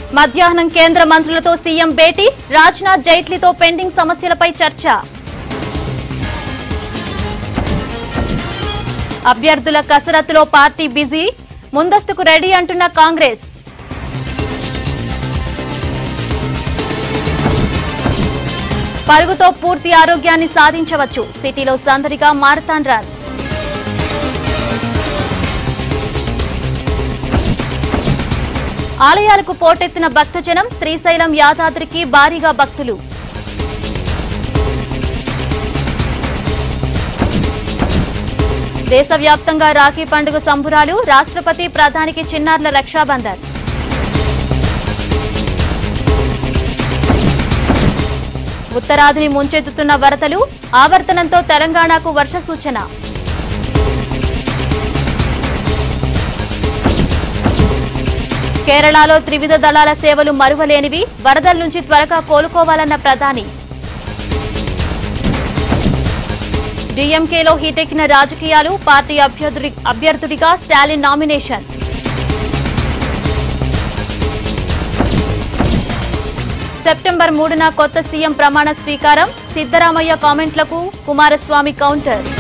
మధ్యాహ్నం కేంద్ర మంత్రులతో సీఎం భేటీ రాజ్నాథ్ జైట్లీతో పెండింగ్ సమస్యలపై చర్చ అభ్యర్థుల కసరత్తులో పార్టీ బిజీ ముందస్తుకు రెడీ అంటున్న కాంగ్రెస్ పరుగుతో పూర్తి ఆరోగ్యాన్ని సాధించవచ్చు సిటీలో సందడిగా మారథాన్ రన్ ఆలయాలకు పోటెత్తిన భక్తజనం శ్రీశైలం యాదాద్రికి భారీగా భక్తులు దేశవ్యాప్తంగా రాఖీ పండుగ సంబురాలు రాష్ట్రపతి ప్రధానికి చిన్నారుల రక్షాబంధన్ ఉత్తరాదిని ముంచెత్తుతున్న వరదలు ఆవర్తనంతో తెలంగాణకు వర్ష సూచన కేరళలో త్రివిధ దళాల సేవలు మరువలేనివి వరదల నుంచి త్వరగా కోలుకోవాలన్న ప్రధాని డీఎంకేలో హీటెక్కిన రాజకీయాలు పార్టీ అభ్యర్థుడి అభ్యర్థుడిగా స్టాలిన్ నామినేషన్ సెప్టెంబర్ మూడున కొత్త సీఎం ప్రమాణ స్వీకారం సిద్దరామయ్య కామెంట్లకు కుమారస్వామి కౌంటర్